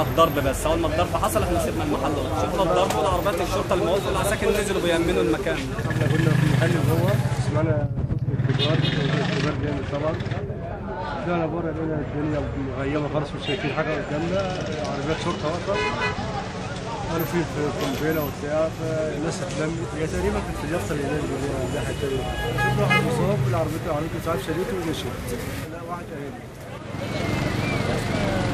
على الضرب بس اول ما الضرب حصل احنا سيبنا المحل شفنا الضرب والعربيات الشرطه الموظف والعساكر نزلوا بيأمنوا المكان احنا كنا في المحل جوه سمعنا صوت الانفجار الانفجار جامد طبعا طلعنا بره لقينا الدنيا مغيمه خالص مش شايفين حاجه قدامنا عربيات شرطه واقفه قالوا في في قنبله وبتاع فالناس اتلمت هي تقريبا كانت في اليافطه اللي هناك دي اللي هي الناحيه التانيه شفنا واحد مصاب العربيه العربيه ساعات شالته ومشيت لا واحد اهالي